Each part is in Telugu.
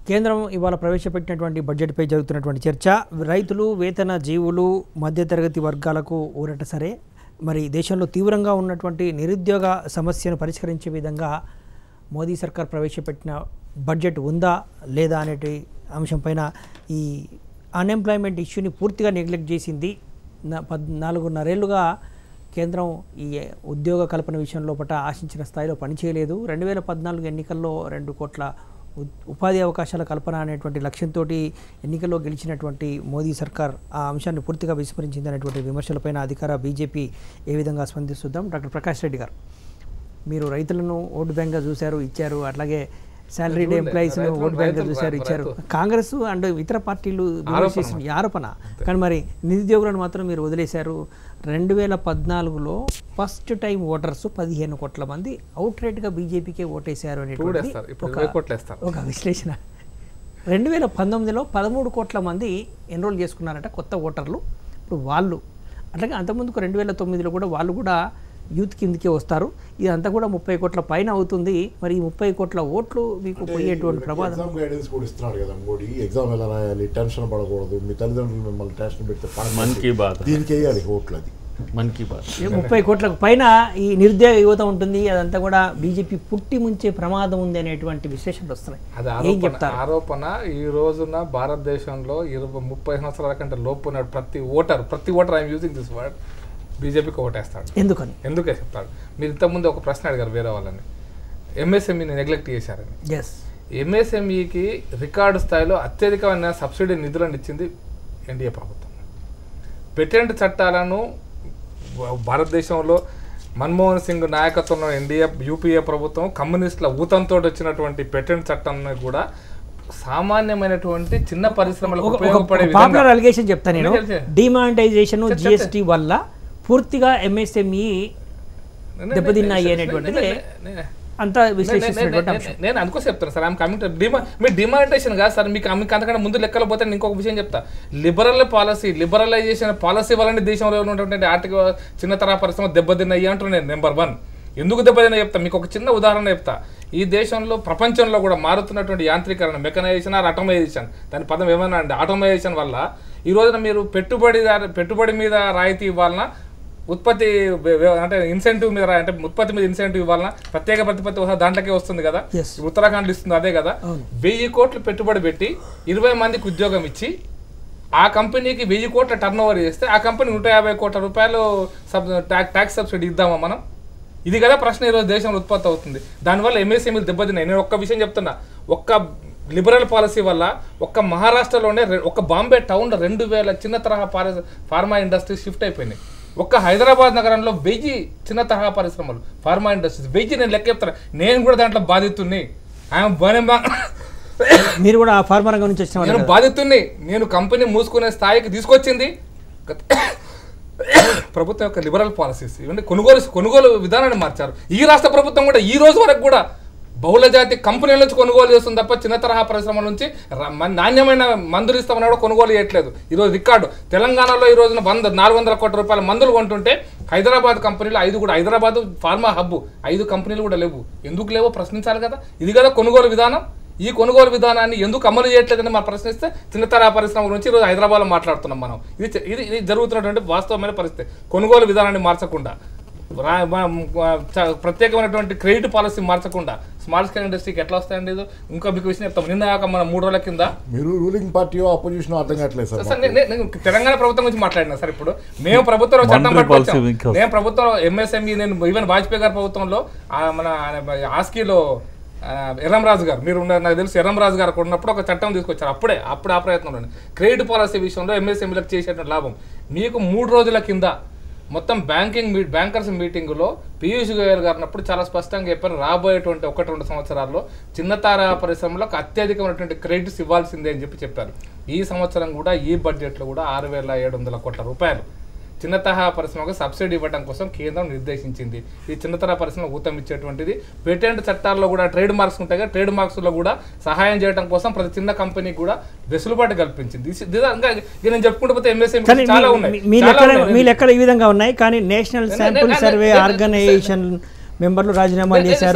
కేంద్రం ఇవాళ ప్రవేశపెట్టినటువంటి బడ్జెట్పై జరుగుతున్నటువంటి చర్చ రైతులు వేతన జీవులు మధ్యతరగతి వర్గాలకు ఊరట సరే మరి దేశంలో తీవ్రంగా ఉన్నటువంటి నిరుద్యోగ సమస్యను పరిష్కరించే విధంగా మోదీ సర్కార్ ప్రవేశపెట్టిన బడ్జెట్ ఉందా లేదా అనేటి అంశంపైన ఈ అన్ఎంప్లాయ్మెంట్ ఇష్యూని పూర్తిగా నెగ్లెక్ట్ చేసింది నా పద్ నాలుగున్నరేళ్లుగా కేంద్రం ఈ ఉద్యోగ కల్పన విషయం లోపల ఆశించిన స్థాయిలో పనిచేయలేదు రెండు వేల పద్నాలుగు ఎన్నికల్లో రెండు కోట్ల ఉ- ఉపాధి అవకాశాల కల్పన అనేటువంటి లక్ష్యంతో ఎన్నికల్లో గెలిచినటువంటి మోదీ సర్కార్ ఆ అంశాన్ని పూర్తిగా విస్మరించింది అనేటువంటి విమర్శలపైన అధికార బీజేపీ ఏ విధంగా స్పందిస్తుందాం డాక్టర్ ప్రకాష్ రెడ్డి గారు మీరు రైతులను ఓటు బ్యాంక్గా చూశారు ఇచ్చారు అట్లాగే శాలరీడ్ ఎంప్లాయీస్ రైతులు- ఓటు బ్యాంక్గా రైతులు- చూశారు ఇచ్చారు రైతులు. కాంగ్రెస్ అండ్ ఇతర పార్టీలు విమర్శ చేసిన ఈ ఆరోపణ కానీ మరి నిరుద్యోగులను మాత్రం మీరు వదిలేశారు రెండు వేల పద్నాలుగులో ఫస్ట్ టైం ఓటర్స్ పదిహేను కోట్ల మంది అవుట్ రైట్గా బీజేపీకే ఓటేశారు ఇప్పుడు అనేటువంటి వేస్తారు ఇప్పుడు ఒక ఇరవై కోట్లు వేస్తారు ఒక విశ్లేషణ రెండు వేల పంతొమ్మిదిలో పదమూడు కోట్ల మంది ఎన్రోల్ చేసుకున్నారట కొత్త ఓటర్లు ఇప్పుడు వాళ్ళు అట్లాగే అంతకుముందుకు రెండు వేల తొమ్మిదిలో కూడా వాళ్ళు కూడా యూత్ కిందకే వస్తారు ఇదంతా కూడా ముప్పై కోట్ల పైన అవుతుంది మరి ఈ ముప్పై కోట్ల ఓట్లు మీకు పోయేటువంటి ప్రమాదం ఎగ్జామ్ గైడెన్స్ కూడా ఇస్తున్నాడు కదా మోడీ ఎగ్జామ్ ఎలా రాయాలి టెన్షన్ పడకూడదు మీ తల్లిదండ్రులు మిమ్మల్ని టెన్షన్ పెడితే పడకండి. మన్ కీ బాత్ దీనికి వేయాలి ఓట్లు అది మన్ కీ బాత్ ఈ ముప్పై కోట్లకు పైన ఈ నిరుద్యోగ యువత ఉంటుంది అదంతా కూడా బీజేపీ పుట్టి ముంచే ప్రమాదం ఉంది అనేటువంటి విశ్లేషణలు వస్తున్నాయి అది ఏం ఆరోపణ చెప్తారు ఆరోపణ ఈ రోజున భారతదేశంలో ఇరవై ముప్పై సంవత్సరాల కంటే లోపు ఉన్న ప్రతి ఓటర్ ప్రతి voter I'm using this word బీజేపీకి ఓటేస్తాడు ఎందుకని ఎందుకే చెప్తాడు మీరు ఇంతకుముందు ఒక ప్రశ్న అడిగారు వేరే వాళ్ళని ఎంఎస్ఎంఈని నెగ్లెక్ట్ చేశారని ఎస్ ఎంఎస్ఎంఈకి రికార్డు స్థాయిలో అత్యధికమైన సబ్సిడీ నిధులను ఇచ్చింది ఎన్డీఏ ప్రభుత్వం పెటెంట్ చట్టాలను భా- భారతదేశంలో మన్మోహన్ సింగ్ నాయకత్వంలో ఎన్డీఏ యూపీఏ ప్రభుత్వం కమ్యూనిస్టుల ఊతంతో వచ్చినటువంటి పెటెంట్ చట్టాన్ని కూడా సామాన్యమైనటువంటి చిన్న పరిశ్రమలకు ఉపయోగపడే విధంగా పాపులర్ అలిగేషన్ చెప్తా నేను ఎందుకంటే- డిమానిటైజేషన్ చెప్ చెప్ జిఎస్టీ వల్ల పూర్తిగా ఎంఎస్ఎంఈ నేను- దెబ్బతిన్నాయి నేను- అనేటువంటిది నేను- నేను- అంతా విశ్లేషిస్తున్నటువంటి నేను- అంశం నేను- నేను అనుకో చెప్తాను సార్ ఆమె కమింగ్ డిమా మీ డిమానిటేషన్ కాదు సార్ మీకు మీకు అంతకంటే ముందు లెక్కలు పోతే నేను ఇంకొక విషయం చెప్తా లిబరల్ పాలసీ లిబరలైజేషన్ పాలసీ వల్లనే దేశంలో ఉన్నటువంటి ఆర్థిక చిన్న తరహా పరిశ్రమ దెబ్బతిన్నాయి అంటున్నాను నేను నెంబర్ వన్ ఎందుకు దెబ్బతిన్నా చెప్తా మీకు ఒక చిన్న ఉదాహరణ చెప్తా ఈ దేశంలో ప్రపంచంలో కూడా మారుతున్నటువంటి యాంత్రీకరణ మెకనైజేషన్ ఆర్ ఆటోమైజేషన్ దాని పదం ఏమన్నా అండి ఆటోమైజేషన్ వల్ల ఈ రోజున మీరు పెట్టుబడి పెట్టుబడి మీద రాయితీ ఇవ్వాలన్నా ఉత్పత్తి వే- వే- అంటే ఇన్సెంటివ్ మీద రా- అంటే ఉత్పత్తి మీద ఇన్సెంటివ్ ఇవ్వాలన్నా ప్రత్యేక ప్రతిపత్తి వస్తే దాంట్లోకే వస్తుంది కదా Yes. ఈ ఉత్తరాఖండ్ ఇస్తుంది అదే కదా అవును. వెయ్యి కోట్లు పెట్టుబడి పెట్టి ఇరవై మందికి ఉద్యోగం ఇచ్చి ఆ కంపెనీకి వెయ్యి కోట్ల టర్న్ ఓవర్ చేస్తే ఆ కంపెనీ నూట యాభై కోట్ల రూపాయలు సబ్ ట్యాక్స్ సబ్సిడీ ఇద్దామా మనం ఇది కదా ప్రశ్న ఈరోజు దేశంలో ఉత్పత్తి అవుతుంది దానివల్ల ఎంఎస్ఎంఈలు దెబ్బతిన్నాయి నేను ఒక్క విషయం చెప్తున్నా ఒక్క లిబరల్ పాలసీ వల్ల ఒక్క మహారాష్ట్రలోనే రె- ఒక్క బాంబే టౌన్లో రెండు వేల చిన్న తరహా పార- ఫార్మా ఇండస్ట్రీ షిఫ్ట్ అయిపోయినాయి ఒక్క హైదరాబాద్ నగరంలో వెయ్యి చిన్న తరహా పరిశ్రమలు ఫార్మా ఇండస్ట్రీస్ వెయ్యి నేను లెక్క చెప్తాను నేను కూడా దాంట్లో బాధితుడిని ఆయన మీరు కూడా ఆ ఫార్మా రంగం నుంచి వచ్చిన వాళ్ళు నేను కదా. బాధితుడిని నేను కంపెనీ మూసుకునే స్థాయికి తీసుకొచ్చింది గత- ప్రభుత్వం యొక్క లిబరల్ పాలసీస్ ఇవన్నీ కొనుగోలు కొనుగోలు విధానాన్ని మార్చారు ఈ రాష్ట్ర ప్రభుత్వం కూడా ఈ రోజు వరకు కూడా బహుళ జాతి కంపెనీల నుంచి కొనుగోలు చేస్తుంది తప్ప చిన్న తరహా పరిశ్రమల నుంచి ర- మ- నాణ్యమైన మందులు ఇస్తామని కూడా కొనుగోలు చేయట్లేదు ఈరోజు రికార్డు తెలంగాణలో ఈ రోజున వంద నాలుగు వందల కోట్ల రూపాయల మందులు కొంటుంటే హైదరాబాద్ కంపెనీలు ఐదు కూడా హైదరాబాద్ ఫార్మా హబ్ ఐదు కంపెనీలు కూడా లేవు ఎందుకు లేవో ప్రశ్నించాలి కదా ఇది కదా కొనుగోలు విధానం ఈ కొనుగోలు విధానాన్ని ఎందుకు అమలు చేయట్లేదని మనం ప్రశ్నిస్తే చిన్న తరహా పరిశ్రమ గురించి ఈరోజు హైదరాబాద్లో మాట్లాడుతున్నాం మనం ఇది చె- ఇది ఇది జరుగుతున్నటువంటి వాస్తవమైన పరిస్థితి కొనుగోలు విధానాన్ని మార్చకుండా రా- మ- మ- చ- ప్రత్యేకమైనటువంటి క్రెడిట్ పాలసీ మార్చకుండా స్మాల్ స్కేల్ ఇండస్ట్రీకి ఎట్లా వస్తాయండి ఇది ఇంకా మీకు విషయం చెప్తాం నిన్న కాక మన మూడు రోజుల కింద మీరు రూలింగ్ పార్టీ అపోజిషన్ అర్థం కావట్లేదు సార్ సార్, నే- నే- నేను తెలంగాణ ప్రభుత్వం గురించి మాట్లాడినా సార్ ఇప్పుడు మేము ప్రభుత్వంలో చట్టం Monetary policy పట్టుకొచ్చాం ఇంకా నేను ప్రభుత్వం ఎంఎస్ఎంఈ నేను ఈవెన్ వాజ్పేయి గారి ప్రభుత్వంలో ఆ మన ఆయన ఆస్కీలో ఆ, ఎర్రంరాజు గారు మీరు ఉన్న- నాకు తెలుసు ఎర్రంరాజు గారు అక్కడ ఉన్నప్పుడు ఒక చట్టం తీసుకొచ్చారు అప్పుడే అప్పుడు ఆ ప్రయత్నంలో క్రెడిట్ పాలసీ విషయంలో ఎంఎస్ఎంఈలకు చేసేటువంటి లాభం మీకు మూడు రోజుల కింద మొత్తం బ్యాంకింగ్ మీ బ్యాంకర్స్ మీటింగులో పీయూష్ గోయల్ గారు ఉన్నప్పుడు చాలా స్పష్టంగా చెప్పారు రాబోయేటువంటి ఒకటి రెండు సంవత్సరాల్లో చిన్నతార పరిశ్రమలకు అత్యధికమైనటువంటి క్రెడిట్స్ ఇవ్వాల్సిందే అని చెప్పి చెప్పారు ఈ సంవత్సరం కూడా ఈ బడ్జెట్లో కూడా ఆరు వేల ఏడు వందల కోట్ల రూపాయలు చిన్న తరహా పరిశ్రమకు సబ్సిడీ ఇవ్వడం కోసం కేంద్రం నిర్దేశించింది ఈ చిన్న తరహా పరిశ్రమ ఊతం ఇచ్చేటువంటిది పేటెంట్ చట్టాల్లో కూడా ట్రేడ్ మార్క్స్ ఉంటాయి కదా ట్రేడ్ మార్క్స్లో కూడా సహాయం చేయడం కోసం ప్రతి చిన్న కంపెనీకి కూడా వెసులుబాటు కల్పించింది This- this- ఇంకా ఇక నేను చెప్పుకుంటూ పోతే ఎంఎస్ఎంఈ కానీ చాలా మీ- ఉన్నాయి మీ- మీ చాలా లెక్కలు ఉన్నాయి. మీ లెక్కలు ఈ విధంగా ఉన్నాయి కానీ నేషనల్ నే- శాంపుల్ నే- సర్వే నే- నే- ఆర్గనైజేషన్ మెంబర్లు రాజీనామా నే- నే- చేశారు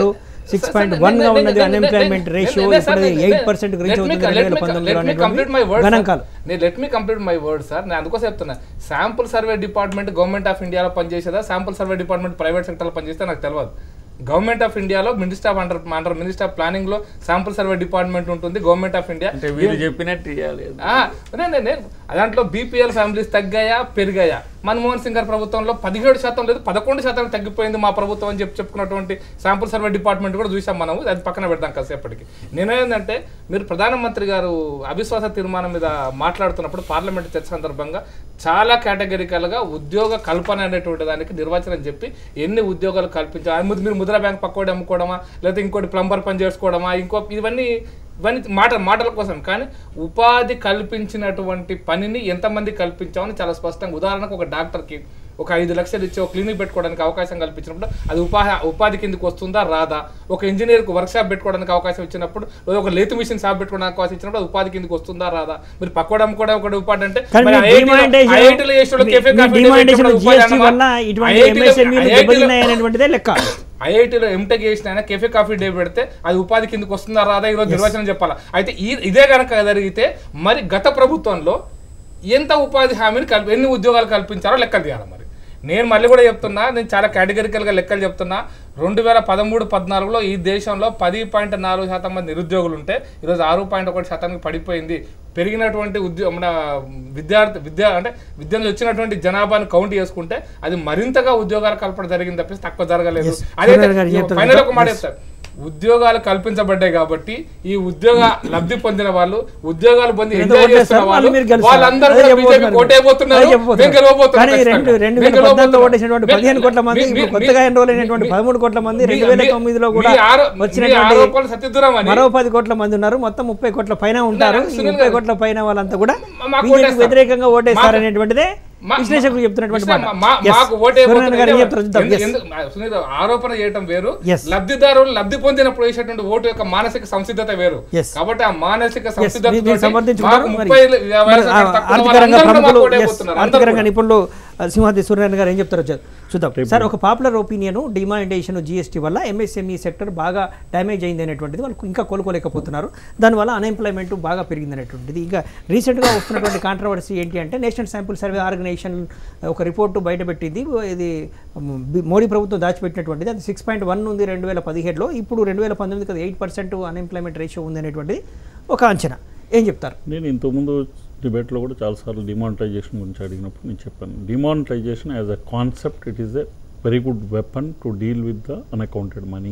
సిక్స్ సార్, పాయింట్ నేను- వన్ గా నేను- ఉన్నది నేను- అన్ఎంప్లాయ్మెంట్ నేను- రేషియో నేను- సార్, ఇప్పుడు నేను- ఎయిట్ నేను- పర్సెంట్ let రీచ్ me- అవుతుంది let రెండు వేల me- పంతొమ్మిదిలో let me complete my అనేటువంటి word, sir. గణాంకాలు నేను let me complete my word sir నేను అందుకోసం చెప్తున్నా sample survey department government of ఇండియాలో పనిచేసేదా శాంపుల్ సర్వే డిపార్ట్మెంట్ ప్రైవేట్ సెక్టర్లో పనిచేస్తే నాకు తెలియదు గవర్నమెంట్ ఆఫ్ ఇండియాలో minister of under under minister of planning లో శాంపుల్ సర్వే డిపార్ట్మెంట్ ఉంటుంది గవర్నమెంట్ ఆఫ్ ఇండియా అంటే వీళ్ళు చెప్పినట్టు ఇవ్వాలి ఆ, నేను- నేను- నేను దాంట్లో బీపీఎల్ ఫ్యామిలీస్ తగ్గాయా పెరిగాయా మన్మోహన్ సింగ్ గారి ప్రభుత్వంలో పదిహేడు శాతం లేదు పదకొండు శాతం తగ్గిపోయింది మా ప్రభుత్వం అని చెప్పి చెప్పుకున్నటువంటి శాంపుల్ సర్వే డిపార్ట్మెంట్ కూడా చూసాం మనం అది పక్కన పెడదాం కాసేపటికి నేనేంటంటే మీరు ప్రధానమంత్రి గారు అవిశ్వాస తీర్మానం మీద మాట్లాడుతున్నప్పుడు పార్లమెంట్ చర్చ సందర్భంగా చాలా కేటగిరికల్గా ఉద్యోగ కల్పన అనేటువంటి దానికి నిర్వచనం చెప్పి ఎన్ని ఉద్యోగాలు కల్పించాలి ముందు మీరు ముద్రా బ్యాంక్ పక్కోటి అమ్ముకోవడమా లేకపోతే ఇంకోటి ప్లంబర్ పని చేసుకోవడమా ఇంకో ఇవన్నీ ఇవన్నీ మాట మాటల కోసం కానీ ఉపాధి కల్పించినటువంటి పనిని ఎంతమంది కల్పించామని చాలా స్పష్టంగా ఉదాహరణకు ఒక డాక్టర్కి ఒక ఐదు లక్షలు ఇచ్చి ఒక క్లినిక్ పెట్టుకోవడానికి అవకాశం కల్పించినప్పుడు అది ఉపాధి ఉపాధి కిందకి వస్తుందా రాదా ఒక ఇంజనీర్కు వర్క్ షాప్ పెట్టుకోవడానికి అవకాశం ఇచ్చినప్పుడు లేదా ఒక లేతు మిషన్ షాప్ పెట్టుకోవడానికి అవకాశం ఇచ్చినప్పుడు అది ఉపాధి కిందకి వస్తుందా రాదా మీరు పక్కోవడం కూడా ఒక ఉపాధి అంటే కానీ మరి మీ IIT లో- demonetization- IIT లో చేసేవాళ్ళు మీ- cafe మీ coffee day demonetization పెట్టినప్పుడు ఉపాధి GST అన్నమా? వల్ల ఇటువంటి IIT లో- MSME లు IIT లో- దెబ్బతిన్నాయి అనేటువంటిదే లెక్క ఐఐటీలో ఎంటెక్ చేసిన ఆయన కెఫే కాఫీ డే పెడితే అది ఉపాధి కిందకి వస్తుందా రాదా ఈరోజు నిర్వచనం చెప్పాలా అయితే ఈ ఇదే కనుక జరిగితే మరి గత ప్రభుత్వంలో ఎంత ఉపాధి హామీని కల్పి ఎన్ని ఉద్యోగాలు కల్పించారో లెక్కలు తీయాలి మరి నేను మళ్ళీ కూడా చెప్తున్నా నేను చాలా కేటగిరికల్గా లెక్కలు చెప్తున్నా రెండు వేల పదమూడు పద్నాలుగులో ఈ దేశంలో పది పాయింట్ నాలుగు శాతం మంది నిరుద్యోగులు ఉంటే ఈరోజు ఆరు పాయింట్ ఒకటి శాతానికి పడిపోయింది పెరిగినటువంటి ఉద్యోగ మన విద్యార్థి విద్య అంటే విద్య నుంచి వచ్చినటువంటి జనాభాను కౌంట్ చేసుకుంటే అది మరింతగా ఉద్యోగాల కల్పన జరిగింది తప్పిస్తే తక్కువ జరగలేదు Yes. అదే సూర్య గారు చెప్తారు ఫైనల్ కదా? ఒక మాట చెప్తారు ఉద్యోగాలు కల్పించబడ్డాయి కాబట్టి ఈ ఉద్యోగ లబ్ధి పొందిన వాళ్ళు ఉద్యోగాలు పొంది ఏదో ఎంజాయ్ ఓటేస్తారు, చేస్తున్న వాళ్ళు వాళ్ళు మీరు గెలుస్తారు. వాళ్ళందరూ అదే కూడా చెప్పబోతున్నారు. బీజేపీ కోటైపోతున్నారు అదే చెప్పబోతున్నారు. మేము గెలవబోతున్నాం కానీ రెండు ఖచ్చితంగా. రెండు మేము వేల పద్నాలుగులో గెలవబోతున్నాం. ఓటేసినటువంటి మీ- పదిహేను కోట్ల మంది మీ- ఇప్పుడు మీ- కొత్తగా మీ- ఎన్రోల్ అయినటువంటి మీ- పదమూడు కోట్ల మంది మీ- రెండు వేల మీ- తొమ్మిదిలో మీ కూడా ఆరో- మీ వచ్చినటువంటి ఆరోపణలు సత్యదూరం అని మరో పది కోట్ల మంది ఉన్నారు మొత్తం ముప్పై కోట్ల పైన ఉంటారు ఈ సునీల్ ముప్పై గారు, కోట్ల పైన వాళ్ళంతా కూడా మాకు బీజేపీకి ఓటేస్తారు. వ్యతిరేకంగా ఓటేస్తారనేటువంటిదే మా- విశ్లేషకులు చెప్తున్నటువంటి విశ్లేష- మాట మా- Yes. మాకు ఓటే సూర్యనారాయణ గారు ఏం చెప్తారో చూద్దాం. Yes. సునీల్ ఆరోపణ చేయటం వేరు Yes. లబ్ధిదారులు లబ్ధి పొందినప్పుడు వేసేటువంటి ఓటు యొక్క మానసిక సంసిద్ధత వేరు Yes. కాబట్టి ఆ మానసిక Yes, సంసిద్ధత మీరు- మీరు సమర్థించుకున్నారు మాకు మరి. ముప్పై మరి వయసు ఆ కంటే తక్కువ ఆర్థిక రంగ వాళ్ళందరూ కూడా ప్రముఖులు మాకు yes, ఓటైపోతున్నారు. ఆర్థిక అందరూ రంగ కూడా. నిపుణులు ఆ, సింహాద్రి సూర్యనారాయణ గారు ఏం చెప్తారో చూ- చూద్దాం సార్ ఒక పాపులర్ ఒపీనియన్ డిమాండేషన్ జిఎస్టీ వల్ల ఎంఎస్ఎంఈ సెక్టర్ బాగా డ్యామేజ్ అయింది అనేటువంటిది వాళ్ళు ఇంకా కోలుకోలేకపోతున్నారు దానివల్ల అన్ఎంప్లాయ్మెంట్ బాగా పెరిగింది అనేటువంటిది ఇంకా రీసెంట్గా వస్తున్నటువంటి కాంట్రవర్సీ ఏంటి అంటే నేషనల్ శాంపుల్ సర్వే ఆర్గనైజేషన్ ఒక రిపోర్టు బయటపెట్టింది ఇది మ్, బి- మోడీ ప్రభుత్వం దాచిపెట్టినటువంటిది అది సిక్స్ పాయింట్ వన్ ఉంది రెండు వేల పదిహేడులో ఇప్పుడు రెండు వేల పంతొమ్మిదికి అది ఎయిట్ పర్సెంట్ అన్ఎంప్లాయ్మెంట్ రేషియో ఉంది అనేటువంటిది ఒక అంచనా ఏం చెప్తారు నేను ఇంతకుముందు డిబేట్లో కూడా చాలాసార్లు డిమానిటైజేషన్ గురించి అడిగినప్పుడు నేను చెప్పాను demonetisation as a concept it is a very good weapon to deal with the unaccounted money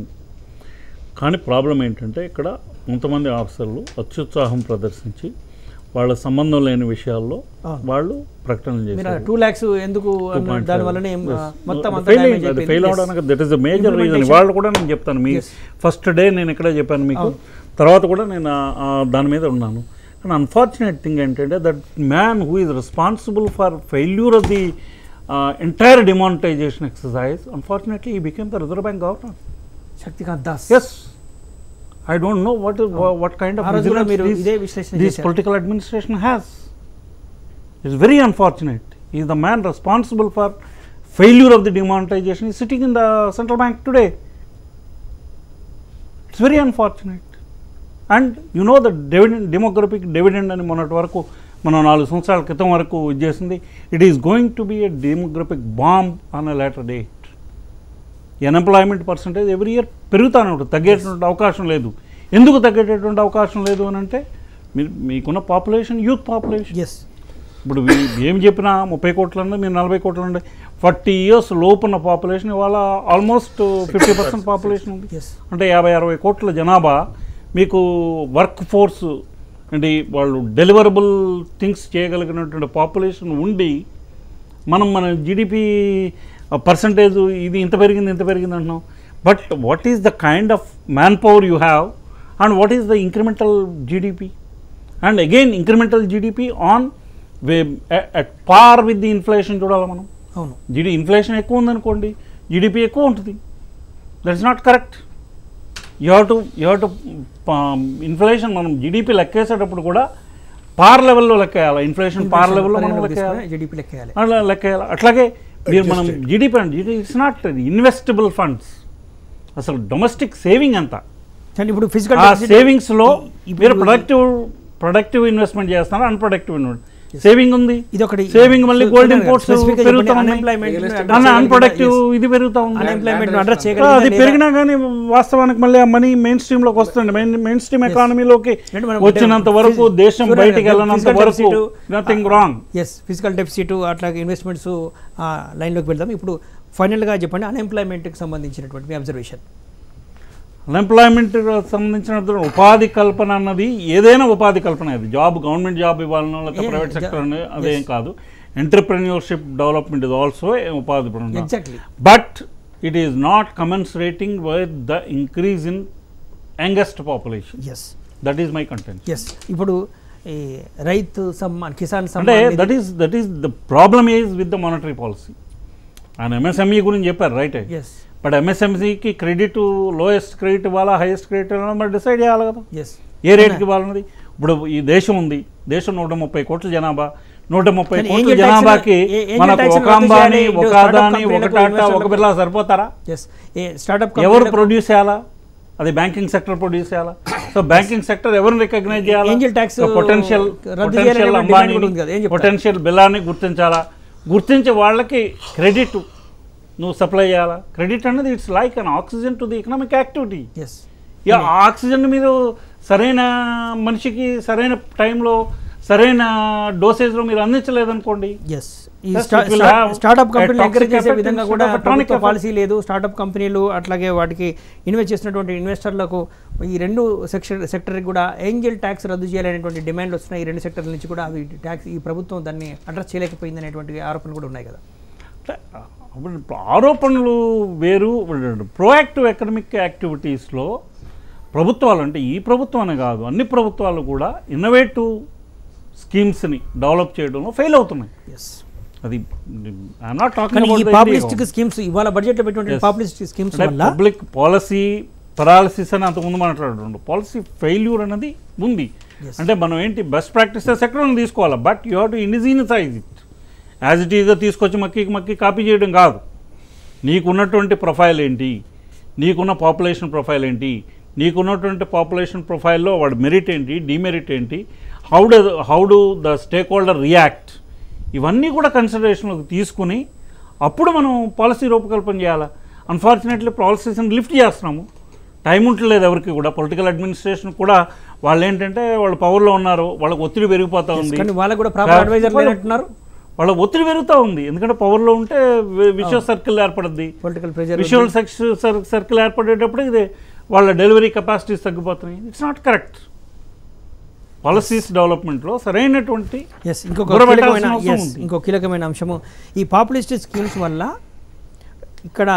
కానీ ప్రాబ్లం ఏంటంటే ఇక్కడ కొంతమంది ఆఫీసర్లు అత్యుత్సాహం ప్రదర్శించి వాళ్ళ సంబంధం లేని విషయాల్లో వాళ్ళు ప్రకటనలు మీరు చేశారు టూ ల్యాక్స్ ఎందుకు అన్న దాని వల్లనే మొత్తం అంతా ఫెయిల్ డ్యామేజ్ అయింది అది అయిపోయింది ఫెయిల్ Yes. అవడానికి that is the major reason Implementation. వాళ్ళు కూడా నేను చెప్తాను మీ ఫస్ట్ డే నేను ఇక్కడే చెప్పాను మీకు తర్వాత కూడా నేను ఆ- ఆ దాని మీద ఉన్నాను కానీ అన్ఫార్చునేట్ థింగ్ ఏంటంటే that man who is responsible for failure of the entire demonetisation exercise unfortunately he became the Reserve Bank governor Shaktikanta Das yes I don't know what what kind ఆ రోజు కూడా మీరు ఆఫ్ ఇదే విశ్లేషణ this చేశారు. political administration has. It's very unfortunate. He is the man responsible for failure of the demonetization. He is sitting in the central bank today. It's very unfortunate. And you know the dividend demographic dividend అని మొన్నటి వరకు మనం నాలుగు సంవత్సరాల క్రితం వరకు ఇది చేసింది it is going to be a demographic bomb on a later date unemployment percentage every year పెరుగుతూనే ఉంటుంది తగ్గేటువంటి అవకాశం లేదు ఎందుకు తగ్గేటటువంటి అవకాశం లేదు అని అంటే మీరు మీకున్న పాపులేషన్ యూత్ పాపులేషన్ ఎస్ ఇప్పుడు వీ- ఏం చెప్పినా ముప్పై కోట్లు అంటే మీరు నలభై కోట్లు ఉండే ఫార్టీ ఇయర్స్ లోపున్న పాపులేషన్ ఇవాళ ఆల్మోస్ట్ ఫిఫ్టీ పర్సెంట్ పాపులేషన్ ఉంది ఎస్ అంటే యాభై అరవై కోట్ల జనాభా మీకు వర్క్ ఫోర్స్ అంటే వాళ్ళు డెలివరబుల్ థింగ్స్ చేయగలిగినటువంటి పాపులేషన్ ఉండి మనం మన జీడిపి పర్సంటేజ్ ఇది ఇంత పెరిగింది ఇంత పెరిగింది అంటున్నాం but what is the kind of man power you have and what is the incremental GDP and again incremental GDP on at par with the inflation చూడాలి మనం అవును జీడి ఇన్ఫ్లేషన్ ఎక్కువ ఉందనుకోండి జీడిపి ఎక్కువ ఉంటుంది that is not correct you have to you have to inflation మనం జీడిపి లెక్కేసేటప్పుడు కూడా పార్ లెవెల్లో లెక్కేయాలి ఇన్ఫ్లేషన్ పార్ లెవెల్లో మనం లెక్కేయాలి జీడిపి లెక్కేయాలి అట్లా లెక్కేయాలి అట్లాగే మీరు మనం జీడిపి అంటే GD it's not investable funds అసలు డొమెస్టిక్ సేవింగ్ ఎంత కానీ ఇప్పుడు ఫిజికల్ ఆ సేవింగ్స్లో మీరు ప్రొడక్టివ్ ప్రొడక్టివ్ ఇన్వెస్ట్మెంట్ చేస్తున్నారు అన్ప్రొడక్టివ్ ఇన్వెస్ట్మెంట్ సేవింగ్ ఉంది ఇది ఒకటి సేవింగ్ మళ్ళీ గోల్డ్ ఇంపోర్ట్స్ Specific గా పెరుగుతా చెప్పండి, ఉన్నాయి unemployment అన్న అన్ప్రొడక్టివ్ ఇది పెరుగుతా ఉంది అన్ఎంప్లాయ్మెంట్ అడ్రస్ ఆ, అది పెరిగినా కానీ వాస్తవానికి మళ్ళీ ఆ మనీ మెయిన్ స్ట్రీమ్ లోకి వస్తుంది మెయిన్ మెయిన్ స్ట్రీమ్ ఎకానమీలోకి అంటే మనం వచ్చినంత వరకు ఫిజి- దేశం చూడండి, బయటికి వెళ్ళినంత physical వరకు deficit, nothing wrong yes physical deficit అట్లాగే ఇన్వెస్ట్మెంట్స్ లైన్లోకి వెళ్దాం ఇప్పుడు ఫైనల్గా చెప్పండి అన్ఎంప్లాయ్మెంట్కి సంబంధించినటువంటి మీ అబ్జర్వేషన్ అన్ఎంప్లాయ్మెంట్ సంబంధించిన ఉపాధి కల్పన అన్నది ఏదైనా ఉపాధి కల్పన అది జాబ్ గవర్నమెంట్ జాబ్ ఇవ్వాలనో లేకపోతే Yeah, ప్రైవేట్ ja- సెక్టర్ అదేం కాదు ఎంటర్ప్రెన్యూర్షిప్ డెవలప్మెంట్ ఇస్ ఆల్సో ఉపాధి పరంగా exactly but it is not commensurating with the increase in youngest population yes that is my content yes ఇప్పుడు ఈ రైతు సమ్మాన్ కిసాన్ అంటే Samman that is that is the problem is with the monetary policy ఆయన ఎంఎస్ఎంఈ గురించి చెప్పారు రైట్ ఎస్ బట్ ఎంఎస్ఎంసీకి క్రెడిట్ లోయెస్ట్ క్రెడిట్ ఇవ్వాలా హైయెస్ట్ క్రెడిట్ ఇవ్వాలా మరి డిసైడ్ చేయాలి కదా ఎస్ ఏ రేట్కి ఇవ్వాలన్నది ఇప్పుడు ఈ దేశం ఉంది దేశం నూట ముప్పై కోట్ల జనాభా నూట ముప్పై కానీ కోట్ల angel tax జనాభాకి ఏ- angel మనకు tax ని ఒక రద్దు అంబానీ చేయాలి, ఒక ఇటు startup అదాని ఒక కంపెనీలకు, టాటా ఒక investorలకు. బిర్లా సరిపోతారా ఎస్ ఏ స్టార్టప్ ఎవరు ప్రొడ్యూస్ చేయాలా అది బ్యాంకింగ్ సెక్టర్ ప్రొడ్యూస్ చేయాలా సో బ్యాంకింగ్ సెక్టర్ ఎవరిని రికగ్నైజ్ చేయాలా Angel tax పొటెన్షియల్ రద్దు పొటెన్షియల్ చేయాలనే demand అంబానీ కూడా ఉంది కదా, ఏం చెప్తారు? పొటెన్షియల్ బిల్లాని గుర్తించాలా గుర్తించి వాళ్ళకి క్రెడిట్ నువ్వు సప్లై చేయాలా క్రెడిట్ అనేది it's like an oxygen to the economic activity yes yeah ఆ ఆక్సిజన్ మీరు సరైన మనిషికి సరైన టైంలో సరైన డోసేజ్లో మీరు అందించలేదనుకోండి ఎస్ ఈ Yes, స్టా- it will స్టా- have స్టార్టప్ a కంపెనీలు toxic ఎంకరేజ్ చేసే effect విధంగా instead కూడా of a tonic ప్రభుత్వ effect. పాలసీ లేదు స్టార్టప్ కంపెనీలు అట్లాగే వాటికి ఇన్వెస్ట్ చేసినటువంటి ఇన్వెస్టర్లకు ఈ రెండు సెక్టర్ సెక్టర్కి కూడా ఏంజల్ ట్యాక్స్ రద్దు చేయాలనేటువంటి డిమాండ్లు వస్తున్నాయి ఈ రెండు సెక్టర్ల నుంచి కూడా అవి ట్యాక్స్ ఈ ప్రభుత్వం దాన్ని అడ్రస్ చేయలేకపోయింది అనేటువంటి ఆరోపణలు కూడా ఉన్నాయి కదా అంటే అప్పుడు ఇప్పుడు ఆరోపణలు వేరు ప్రోయాక్టివ్ ఎకనమిక్ యాక్టివిటీస్లో ప్రభుత్వాలు అంటే ఈ ప్రభుత్వం అనే కాదు అన్ని ప్రభుత్వాలు కూడా ఇన్నోవేటివ్ స్కీమ్స్ని డెవలప్ చేయడంలో ఫెయిల్ అవుతున్నాయి ఎస్ అది ఐఎమ్ నాట్ కానీ ఈ టాకింగ్ పాపులిస్టిక్ స్కీమ్స్ ఇవాళ బడ్జెట్లో పెట్టినటువంటి Yes. పాపులిస్టిక్ స్కీమ్స్ వల్ల పబ్లిక్ పాలసీ పరాలసిస్ అని అంతకుముందు మాట్లాడుతుండు పాలసీ ఫెయిల్యూర్ అనేది ఉంది Yes. అంటే మనం ఏంటి బెస్ట్ ప్రాక్టీసెస్ ఎక్కడ తీసుకోవాలి but you have to indigenisize it as it is తీసుకొచ్చి మక్కి మక్కి కాపీ చేయడం కాదు నీకున్నటువంటి ప్రొఫైల్ ఏంటి నీకున్న పాపులేషన్ ప్రొఫైల్ ఏంటి నీకున్నటువంటి పాపులేషన్ ప్రొఫైల్లో వాడి మెరిట్ ఏంటి డిమెరిట్ ఏంటి how do how do the stake holder react ఇవన్నీ కూడా కన్సిడరేషన్లోకి తీసుకుని అప్పుడు మనం పాలసీ రూపకల్పన చేయాలి అన్ఫార్చునేట్లీ పాలసీస్ని లిఫ్ట్ చేస్తున్నాము టైం ఉంటలేదు ఎవరికి కూడా పొలిటికల్ అడ్మినిస్ట్రేషన్ కూడా వాళ్ళు ఏంటంటే వాళ్ళు పవర్లో ఉన్నారు వాళ్ళకి ఒత్తిడి పెరిగిపోతూ ఉంది కానీ వాళ్ళకు కూడా ప్రాపర్ అడ్వైజర్ వాళ్ళు- లేనంటున్నారు వాళ్ళ ఒత్తిడి పెరుగుతూ ఉంది ఎందుకంటే పవర్లో ఉంటే విషయ సర్కిల్ ఏర్పడుద్ది పొలిటికల్ ప్రెజర్ విజువల్ సర్కిల్ ఏర్పడేటప్పుడు ఇది వాళ్ళ డెలివరీ కెపాసిటీస్ తగ్గిపోతున్నాయి ఇట్స్ నాట్ కరెక్ట్ పాలసీస్ డెవలప్మెంట్లో సరైనటువంటి ఎస్ ఇంకొక గురబెట్టాల్సిన కీలకమైన అవసరం ఎస్ ఉంది. ఇంకో కీలకమైన అంశము ఈ పాపులిస్ట్ స్కీమ్స్ వల్ల ఇక్కడ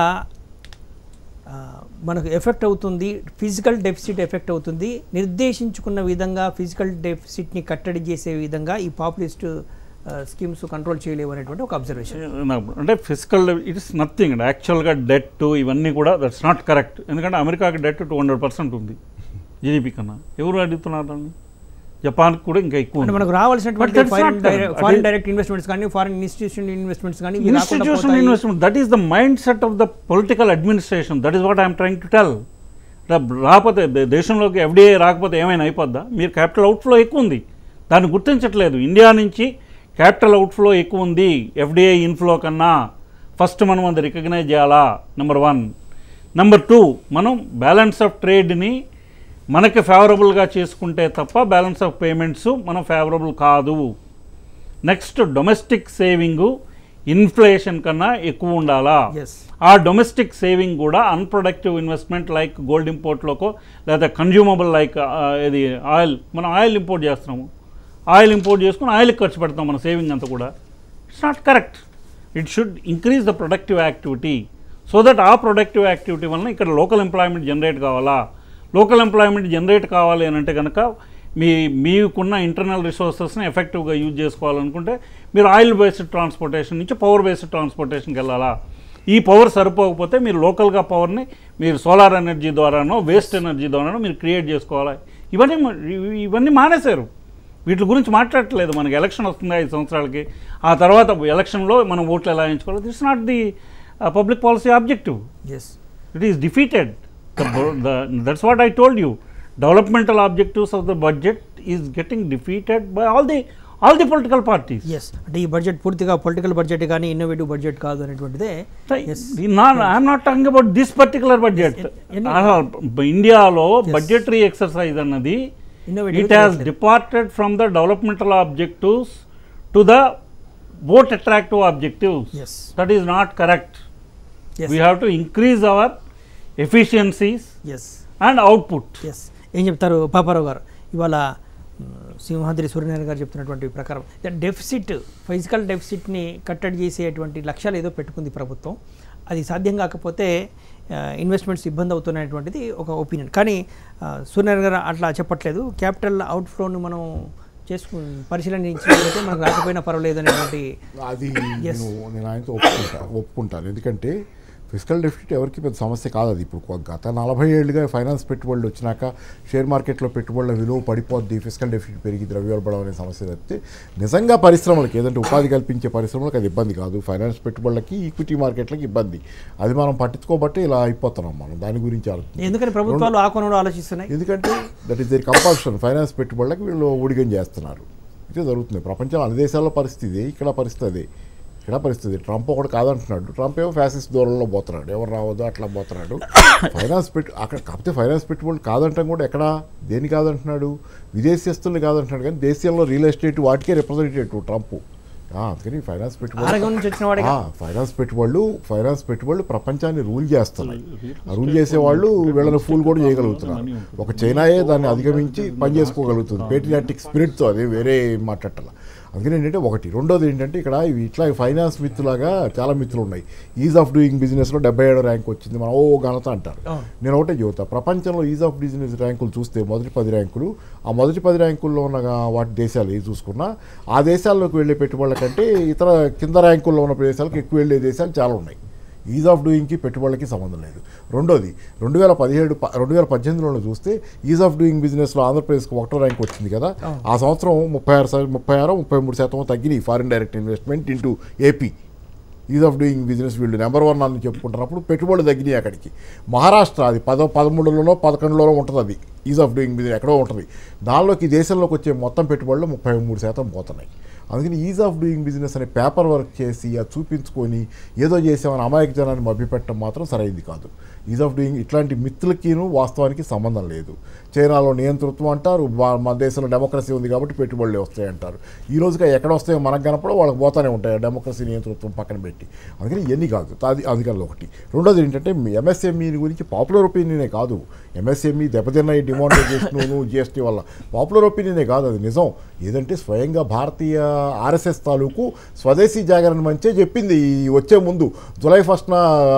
ఆ, మనకు ఎఫెక్ట్ అవుతుంది ఫిజికల్ డెఫిసిట్ ఎఫెక్ట్ అవుతుంది నిర్దేశించుకున్న విధంగా ఫిజికల్ డెఫిసిట్ని కట్టడి చేసే విధంగా ఈ పాపులిస్ట్ స్కీమ్స్ కంట్రోల్ చేయలేవు అనేటువంటి ఒక అబ్జర్వేషన్ అంటే ఫిజికల్ ఇట్స్ నథింగ్ అండి యాక్చువల్గా డెట్ ఇవన్నీ కూడా దట్స్ నాట్ కరెక్ట్ ఎందుకంటే అమెరికాకి డెట్ టూ హండ్రెడ్ పర్సెంట్ ఉంది జీడిపి కన్నా ఎవరు అడుగుతున్నారు దాన్ని జపాన్కి కూడా ఇంకా ఎక్కువ అంటే ఉంది. మనకు రావాల్సినటువంటి But that's foreign not correct. Foreign అది- డైరెక్ట్ ఇన్వెస్ట్మెంట్స్ కానీ ఫారిన్ ఇన్స్టిట్యూషన్ ఇన్వెస్ట్మెంట్స్ కానీ ఇవి రాకుండా ఇన్స్టిట్యూషనల్ పోతాయి. Investment that is the mind set of the political administration that is what I'm trying to tell రాకపోతే దే- దేశంలోకి ఎఫ్డీఐ రాకపోతే ఏమైనా అయిపోద్దా మీరు క్యాపిటల్ అవుట్ఫ్లో ఎక్కువ ఉంది దాన్ని గుర్తించట్లేదు ఇండియా నుంచి క్యాపిటల్ అవుట్ఫ్లో ఎక్కువ ఉంది ఎఫ్డీఐ ఇన్ఫ్లో కన్నా ఫస్ట్ మనం అది రికగ్నైజ్ చేయాలా నెంబర్ వన్ నెంబర్ టూ మనం బ్యాలెన్స్ ఆఫ్ ట్రేడ్ని మనకి ఫేవరబుల్గా చేసుకుంటే తప్ప బ్యాలెన్స్ ఆఫ్ పేమెంట్స్ మనం ఫేవరబుల్ కాదు నెక్స్ట్ డొమెస్టిక్ సేవింగు ఇన్ఫ్లేషన్ కన్నా ఎక్కువ ఉండాలా Yes. ఆ డొమెస్టిక్ సేవింగ్ కూడా అన్ప్రొడక్టివ్ ఇన్వెస్ట్మెంట్ లైక్ గోల్డ్ ఇంపోర్ట్లోకో లేదా కన్జ్యూమబుల్ లైక్ ఇది ఆయిల్ మనం ఆయిల్ ఇంపోర్ట్ చేస్తున్నాము ఆయిల్ ఇంపోర్ట్ చేసుకుని ఆయిల్కి ఖర్చు పెడతాం మన సేవింగ్ అంతా కూడా it's not correct it should increase the productive activity so that ఆ ప్రొడక్టివ్ యాక్టివిటీ వలన ఇక్కడ లోకల్ ఎంప్లాయ్మెంట్ జనరేట్ కావాలా లోకల్ ఎంప్లాయ్మెంట్ జనరేట్ కావాలి అని అంటే కనుక మీ మీకున్న ఇంటర్నల్ రిసోర్సెస్ని ఎఫెక్టివ్గా యూజ్ చేసుకోవాలనుకుంటే మీరు ఆయిల్ బేస్డ్ ట్రాన్స్పోర్టేషన్ నుంచి పవర్ బేస్డ్ ట్రాన్స్పోర్టేషన్కి వెళ్ళాలా ఈ పవర్ సరిపోకపోతే మీరు లోకల్గా పవర్ని మీరు సోలార్ ఎనర్జీ ద్వారానో వేస్ట్ ఎనర్జీ ద్వారానో మీరు క్రియేట్ చేసుకోవాలి ఇవన్నీ మ- ఇవి- ఇవన్నీ మానేశారు వీటి గురించి మాట్లాడట్లేదు మనకి ఎలక్షన్ వస్తుంది ఐదు సంవత్సరాలకి ఆ తర్వాత ఎలక్షన్లో మనం ఓట్లు ఎలా ఎంచుకోవాలి that's not the public policy objective yes it is defeated The, bo- the, that's what I told you. Developmental objectives of the budget is getting defeated by all the all the political parties. Yes అంటే ఈ బడ్జెట్ పూర్తిగా పొలిటికల్ బడ్జెట్ కానీ ఇన్నోవేటివ్ బడ్జెట్ కాదు అనేటువంటిదే Right. Yes Not, I'm not talking about this particular budget. any- ఇండియాలో బడ్జెటరీ ఎక్సర్సైజ్ అన్నది Innovative it has departed from the developmental objectives to the vote attractive objectives. Yes. That is not correct. Yes. We have to increase our efficiencies yes and output. Yes ఏం చెప్తారు పాపారావు గారు ఇవాళ మ్, సింహాద్రి సూర్యనారాయణ గారు చెప్తున్నటువంటి ప్రకారం డెఫిసిట్ ఫిజికల్ డెఫిసిట్ని కట్టడి చేసేటువంటి లక్ష్యాలు ఏదో పెట్టుకుంది ప్రభుత్వం అది సాధ్యం కాకపోతే ఇన్వెస్ట్మెంట్స్ ఇబ్బంది అవుతున్నటువంటిది ఒక ఒపీనియన్ కానీ ఆ, సూర్యనారాయణ గారు అట్లా చెప్పట్లేదు క్యాపిటల్ అవుట్ఫ్లోను మనం చేసుకు పరిశీలించినట్లయితే మనకు రాకపోయినా పర్వాలేదు అనేటువంటి అది Yes. నేను నేను ఆయనతో ఒప్పుకుంటా ఒప్పుకుంటాను ఎందుకంటే ఫిజికల్ డెఫిసిట్ ఎవరికి పెద్ద సమస్య కాదు అది ఇప్పుడు కొ- గత నలభై ఏళ్ళుగా ఫైనాన్స్ పెట్టుబడులు వచ్చినాక షేర్ మార్కెట్లో పెట్టుబడుల విలువ పడిపోద్ది ఫిజికల్ డెఫిసిట్ పెరిగి ద్రవ్యోల్బణం అనే సమస్య తప్పితే నిజంగా పరిశ్రమలకి ఏదంటే ఉపాధి కల్పించే పరిశ్రమలకు అది ఇబ్బంది కాదు ఫైనాన్స్ పెట్టుబడులకి ఈక్విటీ మార్కెట్లకి ఇబ్బంది అది మనం పట్టించుకోబట్టే ఇలా అయిపోతున్నాం మనం దాని గురించి ఆలోచించాలి ఎందుకని ప్రభుత్వాలు ఆ కోణంలో ఆలోచిస్తున్నాయి ఎందుకంటే that is their compulsion finance పెట్టుబడులకు వీళ్ళు ఊడిగం చేస్తున్నారు ఇదే జరుగుతుంది ప్రపంచంలో అన్ని దేశాల్లో పరిస్థితి ఇదే ఇక్కడ పరిస్థితి అదే ఇక్కడ పరిస్థితి ట్రంప్ ఒకటి కాదంటున్నాడు ట్రంప్ ఏమో ఫ్యాసిస్ట్ దూరంలో పోతున్నాడు ఎవరు రావద్దు అట్లా పోతున్నాడు ఫైనాన్స్ పెట్టు అక్కడ కాకపోతే ఫైనాన్స్ పెట్టుబడులు కాదంటాం కూడా ఎక్కడ దేని కాదంటున్నాడు విదేశస్తుల్ని కాదంటున్నాడు కానీ దేశంలో రియల్ ఎస్టేట్ వాటికే రిప్రజెంటేటివ్ ట్రంప్ ఆ, అందుకని ఫైనాన్స్ పెట్టుబడులు ఆరోగ్యం నుంచి వచ్చిన వాడిగా ఆ, ఫైనాన్స్ పెట్టుబడులు ఫైనాన్స్ పెట్టుబడులు ప్రపంచాన్ని రూల్ చేస్తున్నాయి ఆ రూల్ చేసే వాళ్ళు వీళ్ళని ఫూల్ కూడా చేయగలుగుతున్నారు ఒక చైనాయే దాన్ని అధిగమించి పనిచేసుకోగలుగుతుంది పేట్రియాటిక్ స్పిరిట్తో అది వేరే మాట్లాడాల అందుకని ఏంటంటే ఒకటి రెండోది ఏంటంటే ఇక్కడ ఇవి ఇట్లా ఫైనాన్స్ మిత్రులాగా చాలా మిత్రులు ఉన్నాయి ఈజ్ ఆఫ్ డూయింగ్ బిజినెస్లో డెబ్బై ఏడో ర్యాంక్ వచ్చింది మనం ఓ ఘనత అంటారు అవును. నేను ఒకటే చెబుతా ప్రపంచంలో ఈజ్ ఆఫ్ బిజినెస్ ర్యాంకులు చూస్తే మొదటి పది ర్యాంకులు ఆ మొదటి పది ర్యాంకుల్లో ఉన్న వాటి దేశాలు ఏది చూసుకున్నా ఆ దేశాల్లోకి వెళ్ళే పెట్టుబడుల కంటే ఇతర కింద ర్యాంకుల్లో ఉన్న దేశాలకు ఎక్కువ వెళ్ళే దేశాలు చాలా ఉన్నాయి ఈజ్ ఆఫ్ డూయింగ్కి పెట్టుబడులకి సంబంధం లేదు రెండోది రెండు వేల పదిహేడు ప- రెండు వేల పద్దెనిమిదిలో చూస్తే ఈజ్ ఆఫ్ డూయింగ్ బిజినెస్లో ఆంధ్రప్రదేశ్కి ఒకటో ర్యాంక్ వచ్చింది కదా ఆ సంవత్సరం ముప్పై ఆరు శా- ముప్పై ఆరు ముప్పై మూడు శాతం తగ్గినాయి foreign direct investment into AP ease of doing business వీళ్ళు నెంబర్ వన్ అని చెప్పుకుంటున్నప్పుడు పెట్టుబడులు తగ్గినాయి అక్కడికి మహారాష్ట్ర అది పదో పదమూడులోనో పదకొండులోనో ఉంటుంది అది ఈజ్ ఆఫ్ డూయింగ్ బిజినెస్ ఎక్కడో ఉంటుంది దానిలోకి ఈ దేశంలోకి వచ్చే మొత్తం పెట్టుబడులు ముప్పై మూడు శాతం పోతున్నాయి అందుకని ఈజ్ ఆఫ్ డూయింగ్ బిజినెస్ అనే పేపర్ వర్క్ చేసి అది చూపించుకొని ఏదో చేసామని అమాయక జనాన్ని మభ్యపెట్టడం మాత్రం సరైంది కాదు ఈజ్ ఆఫ్ డూయింగ్ ఇట్లాంటి మిత్రులకిను వాస్తవానికి సంబంధం లేదు చైనాలో నియంతృత్వం అంటారు వా- మన దేశంలో డెమోక్రసీ ఉంది కాబట్టి పెట్టుబడులు వస్తాయి అంటారు ఈ రోజుగా ఎక్కడ వస్తాయో మనకు కనపడో వాళ్ళకి పోతానే ఉంటాయి ఆ డెమోక్రసీ నియంతృత్వం పక్కన పెట్టి అందుకని ఇవన్నీ కాదు అది అందుకని ఒకటి రెండోది ఏంటంటే ఎంఎస్ఎంఈ గురించి పాపులర్ ఒపీనియనే కాదు ఎంఎస్ఎంఈ దెబ్బతిన్న ఈ డిమాండైజేషన్ జిఎస్టీ వల్ల పాపులర్ ఒపీనియనే కాదు అది నిజం ఏదంటే స్వయంగా భారతీయ ఆర్ఎస్ఎస్ తాలూకు స్వదేశీ జాగరణ మంచే చెప్పింది ఈ వచ్చే ముందు జులై ఫస్ట్న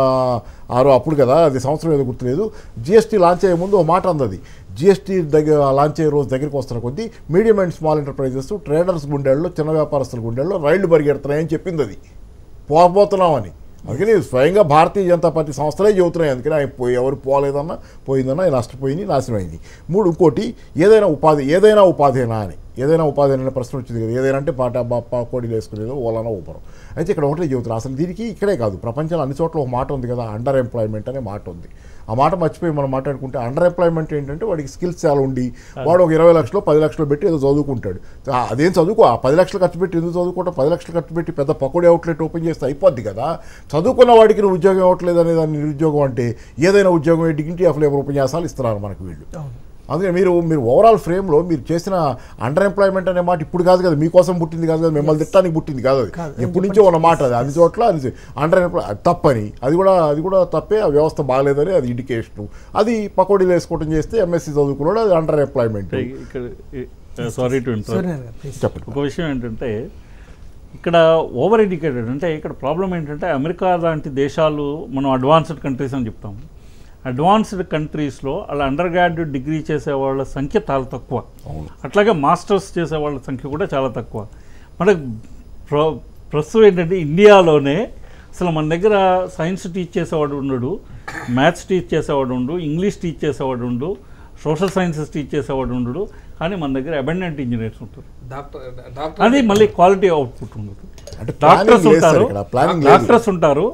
ఆరో అప్పుడు కదా అది సంవత్సరం ఏదో గుర్తులేదు జిఎస్టీ లాంచ్ అయ్యే ముందు ఓ మాట అందది జిఎస్టీ దగ్గర లాంచ్ అయ్యే రోజు దగ్గరికి వస్తున్న కొద్దీ medium and small enterprises traders గుండెల్లో చిన్న వ్యాపారస్తుల గుండెల్లో రైళ్లు పరిగెడుతున్నాయని చెప్పింది అది పోకపోతున్నామని అందుకని స్వయంగా భారతీయ జనతా పార్టీ సంస్థలే చెబుతున్నాయి అందుకని ఆయన పోయి ఎవరు పోలేదన్నా పోయిందన్నా ఆయన నష్టపోయింది నాశనం అయింది మూడు ఇంకోటి ఏదైనా ఉపాధి ఏదైనా ఉపాధేనా అని ఏదైనా ఉపాధి అనే ప్రశ్న వచ్చింది కదా ఏదైనా అంటే పాట బాప్ప కోడీలు వేసుకునేదో ఓలానా ఊపరం అయితే ఇక్కడ ఒకటే చెబుతున్నారు అసలు దీనికి ఇక్కడే కాదు ప్రపంచంలో అన్ని చోట్ల ఒక మాట ఉంది కదా అండర్ ఎంప్లాయ్మెంట్ అనే మాట ఉంది ఆ మాట మర్చిపోయి మనం మాట్లాడుకుంటే అండర్ ఎంప్లాయ్మెంట్ ఏంటంటే వాడికి స్కిల్స్ చాలా ఉండి వాడు ఒక ఇరవై లక్షలు పది లక్షలు పెట్టి ఏదో చదువుకుంటాడు ఆ, అదేం చదువుకో ఆ పది లక్షలు ఖర్చు పెట్టి ఎందుకు చదువుకోవటం పది లక్షలు ఖర్చు పెట్టి పెద్ద పకోడీ అవుట్లెట్ ఓపెన్ చేస్తే అయిపోద్ది కదా చదువుకున్న వాడికి నువ్వు ఉద్యోగం ఇవ్వట్లేదు అనే దాన్ని నిరుద్యోగం అంటే ఏదైనా ఉద్యోగం డిగ్నిటీ ఆఫ్ లేబర్ ఉపన్యాసాలు ఇస్తున్నారు మనకు వీళ్ళు అందుకే మీరు మీరు ఓవరాల్ ఫ్రేమ్లో మీరు చేసిన అండర్ ఎంప్లాయ్మెంట్ అనే మాట ఇప్పుడు కాదు కదా మీకోసం పుట్టింది కాదు కదా మిమ్మల్ని తిట్టడానికి పుట్టింది కాదు అది కాదు. ఎప్పటి నుంచో ఉన్న మాట అది అన్ని చోట్ల అది అండర్ ఎంప్లాయ్ అది తప్పని అది కూడా అది కూడా తప్పే ఆ వ్యవస్థ బాగాలేదని అది ఇండికేషన్ అది పకోడీలు వేసుకోవడం చేస్తే ఎంఎస్సీ చదువుకున్నాడు అది అండర్ ఎంప్లాయ్మెంట్ ఇక్కడ sorry to inter Suryanarayana garu please చెప్పండి ఒక విషయం ఏంటంటే ఇక్కడ ఓవర్ ఎడ్యుకేటెడ్ అంటే ఇక్కడ ప్రాబ్లం ఏంటంటే అమెరికా లాంటి దేశాలు మనం అడ్వాన్స్డ్ కంట్రీస్ అని చెప్తాం అడ్వాన్స్డ్ కంట్రీస్లో అలా అండర్ గ్రాడ్యుయేట్ డిగ్రీ చేసే వాళ్ళ సంఖ్య చాలా తక్కువ అవును. అట్లాగే మాస్టర్స్ చేసే వాళ్ళ సంఖ్య కూడా చాలా తక్కువ మనకు ప్ర ప్రస్తుతం ఏంటంటే ఇండియాలోనే అసలు మన దగ్గర సైన్స్ టీచ్ చేసేవాడు ఉండడు మ్యాథ్స్ టీచ్ చేసేవాడు ఉండు ఇంగ్లీష్ టీచ్ చేసేవాడు ఉండు సోషల్ సైన్సెస్ టీచ్ చేసేవాడు ఉండడు కానీ మన దగ్గర అబెండెంట్ ఇంజనీర్స్ ఉంటారు డాక్టర్ డాక్టర్ అది మళ్ళీ క్వాలిటీ అవుట్పుట్ ఉండదు అంటే డాక్టర్స్ planning లేదు సార్ ఉంటారు ఇక్కడ, planning లేదు. డాక్టర్స్ ఉంటారు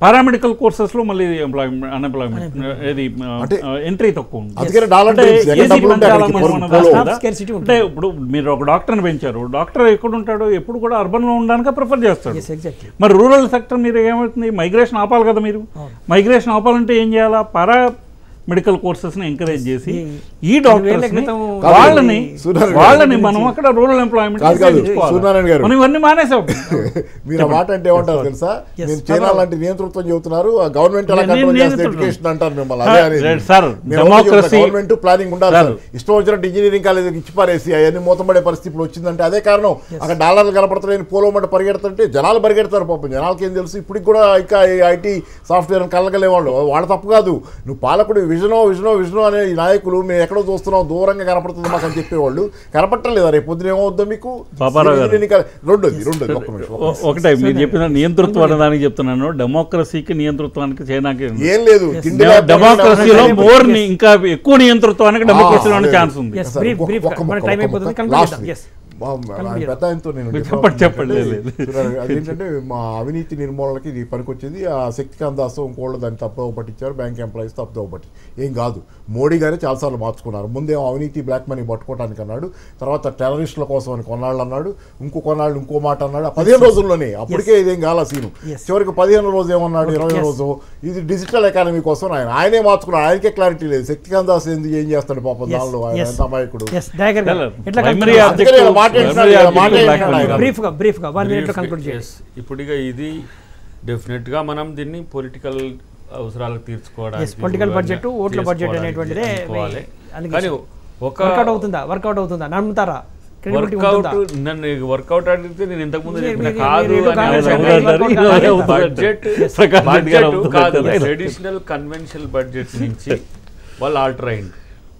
పారామెడికల్ కోర్సెస్లో మళ్ళీ ఎంప్లాయ్మెంట్ అన్ఎంప్లాయ్మెంట్ ఏది అంటే ఎంట్రీ తక్కువ ఉంది అందుకనే డాలర్ అంటే డ్రీమ్స్ ఎక్కడ ఏసీ డబ్బులు ఉంటే పెంచాలా అక్కడికి మనం పోరు- మన పోరు. రాష్ట్రం? Scarcity ఉంటుంది. అంటే ఇప్పుడు మీరు ఒక డాక్టర్ని పెంచారు డాక్టర్ ఎక్కడ ఉంటాడో ఎప్పుడు కూడా అర్బన్ లో ఉండడానికి ప్రిఫర్ చేస్తాడు ఎస్ ఎగ్జాక్ట్లీ మరి రూరల్ సెక్టర్ మీరు ఏమవుతుంది మైగ్రేషన్ ఆపాలి కదా మీరు మైగ్రేషన్ ఆపాలంటే ఏం చేయాలా పారా మెడికల్ కోర్సెస్ని ఎంకరేజ్ చేసి ఈ- ఈ డాక్టర్స్ క్రితం వాళ్ళని సూర్యారాయణ వాళ్ళని మనం అక్కడ రూరల్ ఎంప్లాయ్మెంట్ కాదు, కాదు. సూర్యనారాయణ గారు. మనం ఇవన్నీ మానేసాం మీరు ఆ మాట అంటే ఏమంటారు తెలుసా Yes. మీరు చైనా లాంటి నియంతృత్వం చెబుతున్నారు ఆ గవర్నమెంట్ ఎలా నేను కంట్రోల్ చేస్తే నియంత్రిస్తున్నాను. ఎడ్యుకేషన్ అంటారు మిమ్మల్ని అదే అనేది. లేదు సార్, మేము ఒకటే చెప్తున్నా, democracy- గవర్నమెంట్ ప్లానింగ్ ఉండాలి సార్. సార్. ఇష్టం వచ్చినట్టు ఇంజనీరింగ్ కాలేజ్ ఇచ్చి పారేసి అవన్నీ మూతపడే పరిస్థితి ఇప్పుడు వచ్చిందంటే అదే కారణం అక్కడ డాలర్లు కనపడుతున్నాయని పోలోమంట పరిగెడుతుంటే జనాలు పరిగెడతారు పాపం జనాలకి ఏం తెలుసు ఇప్పటికి కూడా ఇంకా ఐటీ సాఫ్ట్వేర్ కలగలే వాళ్ళు వాళ్ళ తప్పు కాదు నువ్వు పాలకుడు విజనో విజనో విజనో అనే ఈ నాయకులు మేము ఎక్కడో చూస్తున్నాం దూరంగా కనపడుతుంది మాకు అని చెప్పేవాళ్ళు కనపట్టలేదా రేపు పొద్దున ఏమవుద్దో మీకు పాపారావు గారు. ఇంజనీరింగ్ కాలేజ్- రెండోది రెండోది ఒక్క నిమిషం, ఒక్క ఓ- నిమిషం. ఒకటే మీరు చెప్పిన నియంతృత్వం అనే దానికి చెప్తున్నాను డెమోక్రసీకి నియంతృత్వానికి చైనాకి ఏం లేదు తిండి లేకపోయినా డెమోక్రసీలో ఏం మోర్ లేదు. ని ఇంకా ఎక్కువ నియంతృత్వానికి డెమోక్రసీలో అదే. ఛాన్స్ ఉంది Yes, సార్, brief, ఒక్క- brief గా. ఒక్క మన ముక్క, time ఒక్క అయిపోతుంది. ముక్క. Conclude Last చేద్దాం. ది. Yes. మా- మా పెద్ద ఆయనతో నేను మీరు చెప్పాను. చెప్పండి, చెప్పండి, లేదు, లేదు. చూడండి, అదేంటంటే మా అవినీతి నిర్మూలనకి ఇది పనికొచ్చేది ఆ శక్తికాంత్ దాస్ ఇంకోళ్ళు దాన్ని తప్పుదోవ పట్టించారు బ్యాంక్ ఎంప్లాయీస్ తప్పుదోవ పట్టి ఏం కాదు మోడీ గారే చాలాసార్లు మార్చుకున్నారు ముందేమో అవినీతి బ్లాక్ మనీ పట్టుకోవడానికి అన్నాడు తర్వాత టెర్రరిస్టుల కోసం అని కొన్నాళ్ళు అన్నాడు ఇంకో కొన్నాళ్ళు ఇంకో మాట అన్నాడు ఆ పదిహేను రోజుల్లోనే అప్పటికే ఇదేం కాల సీను Yes. చివరికి పదిహేను రోజు ఏమన్నాడు ఇరవై Yes. రోజు ఇది డిజిటల్ ఎకానమీ కోసం ఆయన ఆయనే మార్చుకున్నాడు ఆయనకే క్లారిటీ లేదు శక్తికాంత్ దాస్ ఎందుకు ఏం చేస్తాడు పాపం Yes, దానిలో ఆయన yes. ఎంత అమాయకుడు ఎస్ దయాకర్ గారు Hello. ఎట్లా Primary conclude అందుకనే ఇలా మాట్లాడుతున్నాడు, ఇలా మాట్లాడుతున్నాడు ఆయన. బ్రీఫ్ గా బ్రీఫ్ గా వన్ మినిట్ లో కంక్లూడ్ చేయండి Yes. ఇప్పుడు ఇక ఇది డెఫినెట్గా మనం దీన్ని పొలిటికల్ అవసరాలకు తీర్చుకోవడానికి Yes, political ఇవన్నీ budget, ఓట్ల budget చేసుకోవడానికి అనేటువంటిదే అనుకోవాలి. మీ allegation. కానీ ఒక వర్కౌట్ అవుతుందా వర్కౌట్ అవుతుందా నమ్ముతారా క్రెడిబిలిటీ వర్కౌట్ ఉంటుందా నన్ను వర్కౌట్ అడిగితే నేను ఇంతకు ముందు మీరు- చెప్పిన మీరు- కాదు మీరు అని కాంగ్రెస్ అన్నారు. గారు workout కాలేదు. బడ్జెట్ ప్రకాష్ రెడ్డి గారు బడ్జెట్ కాదు అవుతున్నారు. ట్రెడిషనల్ కన్వెన్షనల్ బడ్జెట్ నుంచి వాళ్ళు ఆల్టర్ అయింది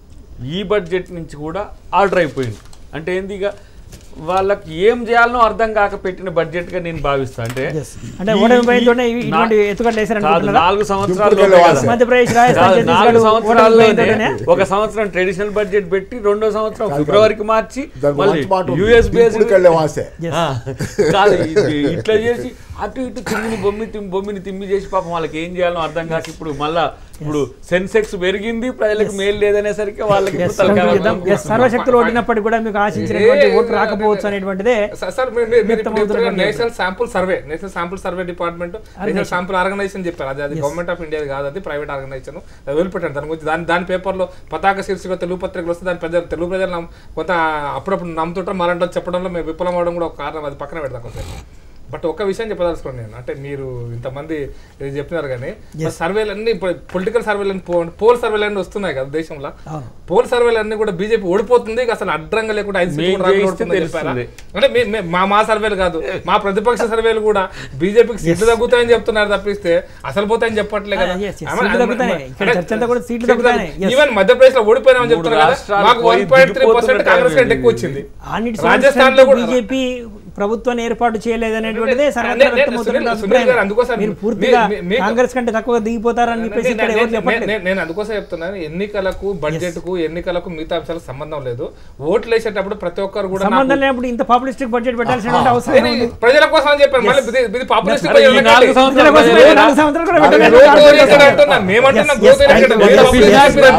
ఈ బడ్జెట్ నుంచి కూడా ఆల్టర్ అయిపోయింది అంటే ఏంది ఇక వాళ్ళకి ఏం చేయాలనో అర్థం కాక పెట్టిన బడ్జెట్ గా నేను భావిస్తా అంటే Yes. అంటే ఈ- ఓటమి భయంతోనే ఈ- ఇటువంటి నా- ఎత్తుగడలు వేశారు కాదు, అనుకుంటున్నారా? నాలుగు సంవత్సరాలు దింపుడుకెళ్ళే వాసే. మధ్యప్రదేశ్ రాజస్థాన్ కాదు, ఛత్తీస్గఢ్ నాలుగు ఓటమి సంవత్సరాల్లోనే భయంతోనే ఒక సంవత్సరం ట్రెడిషనల్ బడ్జెట్ పెట్టి రెండో సంవత్సరం కాదు, ఫిబ్రవరికి మార్చి దానికి మళ్ళీ మంచి మాట ఉంది. యుఎస్ బేస్ దింపుడుకెళ్ళే వాసే Yes. ఆ, కాదు ఇది ఇట్లా చేసి అటు ఇటు తిమ్మిని బొమ్మి తిమ్మి బొమ్మిని తిమ్మి చేసి పాపం వాళ్ళకి ఏం చేయాలో అర్థం కాక ఇప్పుడు మళ్ళా ఇప్పుడు సెన్సెక్స్ పెరిగింది ప్రజలకు మేలు లేదనేసరికి వాళ్ళకి Yes, ఇప్పుడు తలకాయ conclude చేద్దాం. వందనం Yes, సర్వశక్తులు ఓడినప్పటికీ కూడా మీకు ఆశించినటువంటి ఏ- ఓటు రాకపోవచ్చు అనేటువంటిదే సార్ సార్ మీరు- మీరు- మీరు ఇప్పుడు వ్యక్తమవుతున్న చెప్తున్నారు national sample survey national sample survey department national sample organisation చెప్పారు అది అది గవర్నమెంట్ ఆఫ్ ఇండియా కాదు అది ప్రైవేట్ ఆర్గనైజేషన్ అది వదిలిపెట్టారు దాని గురించి దాని దాని పేపర్లో పతాక శీర్షిక తెలుగు పత్రికలు వస్తే దాని ప్రజలు తెలుగు ప్రజలు నమ్ము- కొంత అప్పుడప్పుడు నమ్ముతుంటారు మరంటే చెప్పడంలో మేము విఫలం అవడం కూడా ఒక కారణం అది పక్కన పెడతాం కొంచెం బట్ ఒక విషయం చెప్పదలుచుకోండి నేను అంటే మీరు ఇంతమంది ఇది చెప్పినారు కానీ సర్వేలన్నీ ఇప్పుడు పొలిటికల్ సర్వేలన్నీ పోల్ సర్వేలన్నీ వస్తున్నాయి కదా దేశంలో అవును. పోల్ సర్వేలన్నీ కూడా బీజేపీ ఓడిపోతుంది ఇక అసలు అడ్డంగా లేకుండా ఐదు సీట్లు మేము కూడా రాకుండా చేయిస్తే ఓడిపోతుందని చెప్పారా? తెలుస్తుంది. అంటే మీ- మీ- మా మా సర్వేలు కాదు మా ప్రతిపక్ష సర్వేలు కూడా బీజేపీకి సీట్లు తగ్గుతాయని చెప్తున్నారు తప్పిస్తే అసలు పోతాయని చెప్పట్లే కదా Ah, yes, yes. ఆమె- సీట్లు ఆమె- తగ్గుతాయి. ఆమె- ఇక్కడ అంటే చర్చ అంతా కూడా సీట్లు సీట్లు తగ్గుతాయి. తగ్గు- Yes. ఈవెన్ మధ్యప్రదేశ్ లో ఓడిపోయినామని మూడు చెప్తున్నారు కదా రాష్ట్రాలు మాకు పోయి వన్ పాయింట్ త్రీ పర్సెంట్ దిగిపోతున్న కాంగ్రెస్ కంటే టైం ఎక్కువ వచ్చింది అన్నిటి రాజస్థాన్ లో కూడా బీజేపీ ప్రభుత్వాన్ని ఏర్పాటు చేయలేదనేటువంటిదే నేను- సర్వత్రా నేను- వ్యక్తమవుతున్న సునీల్- అభిప్రాయం. సునీల్ గారు అందుకోసం మీరు పూర్తిగా మీ- మీ- మీకు- కాంగ్రెస్ కంటే తక్కువ దిగిపోతారని చెప్పేసి ఇక్కడ ఎవరు నేను- చెప్పట్లేదు నేను- నేను అందుకోసం చెప్తున్నాను ఎన్నికలకు బడ్జెట్ కు ఎన్నికలకు మిగతా అంశాలకు సంబంధం లేదు ఓట్లు వేసేటప్పుడు ప్రతి ఒక్కరు కూడా నాకు- సంబంధం లేనప్పుడు ఇంత పాపులిస్టిక్ బడ్జెట్ పెట్టాల్సిన అవసరం ఇది ఏముంది? ప్రజల కోసం అని చెప్పాను మళ్ళీ ఇది- ఇది పాపులిస్ట్ మరి ఈ నాలుగు సంవత్సరాలు ప్రజల కోసమే నాలుగు సంవత్సరాలు కూడా పెట్టలేదు. గ్రోత్ ఓరియంటెడ్ అంటున్నాం మేమంటున్నాం Yes, growth yes, oriented thank you. Yes,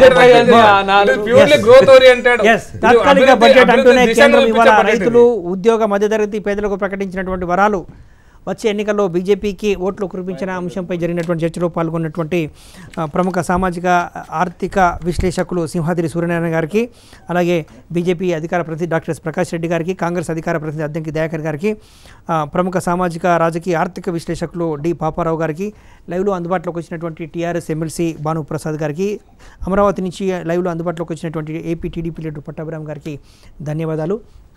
yes, purely growth oriented yes తాత్కాలిక బడ్జెట్ అంటూనే కేంద్రం ఇవాళ రైతులు ఉద్యోగ మధ్యతరగతి పేదలకు ప్రకటించినటువంటి వరాలు వచ్చే ఎన్నికల్లో బీజేపీకి ఓట్లు కురిపించిన అంశంపై జరిగినటువంటి చర్చలో పాల్గొన్నటువంటి ఆ, ప్రముఖ సామాజిక ఆర్థిక విశ్లేషకులు సింహాద్రి సూర్యనారాయణ గారికి అలాగే బీజేపీ అధికార ప్రతినిధి డాక్టర్ ఎస్ ప్రకాష్ రెడ్డి గారికి కాంగ్రెస్ అధికార ప్రతినిధి అద్దంకి దయాకర్ గారికి ఆ, ప్రముఖ సామాజిక రాజకీయ ఆర్థిక విశ్లేషకులు డి పాపారావు గారికి లైవ్లో అందుబాటులోకి వచ్చినటువంటి టీఆర్ఎస్ ఎమ్మెల్సీ భానుప్రసాద్ గారికి అమరావతి నుంచి లైవ్లో అందుబాటులోకి వచ్చినటువంటి ఏపీ టీడీపీ లీడర్ పట్టాభిరామ్ గారికి ధన్యవాదాలు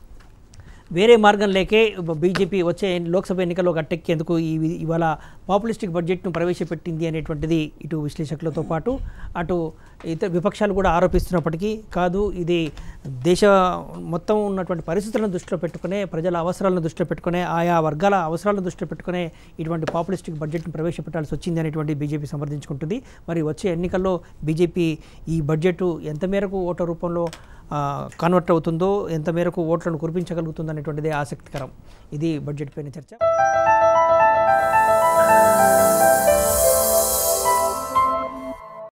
వేరే మార్గం లేకే బీజేపీ వచ్చే లోక్సభ ఎన్నికల్లో గట్టెక్కేందుకు ఈ ఇవాళ పాపులిస్టిక్ బడ్జెట్ను ప్రవేశపెట్టింది అనేటువంటిది ఇటు విశ్లేషకులతో పాటు అటు ఇతర విపక్షాలు కూడా ఆరోపిస్తున్నప్పటికీ కాదు ఇది దేశ మొత్తం ఉన్నటువంటి పరిస్థితులను దృష్టిలో పెట్టుకునే ప్రజల అవసరాలను దృష్టిలో పెట్టుకునే ఆయా వర్గాల అవసరాలను దృష్టిలో పెట్టుకునే ఇటువంటి పాపులిస్టిక్ బడ్జెట్ను ప్రవేశపెట్టాల్సి వచ్చింది అనేటువంటి బీజేపీ సమర్థించుకుంటుంది మరి వచ్చే ఎన్నికల్లో బీజేపీ ఈ బడ్జెట్ ఎంత మేరకు ఓట్ల రూపంలో ఆ, కన్వర్ట్ అవుతుందో ఎంత మేరకు ఓట్లను కురిపించగలుగుతుందో అనేటువంటిది ఆసక్తికరం ఇది బడ్జెట్ పైన చర్చ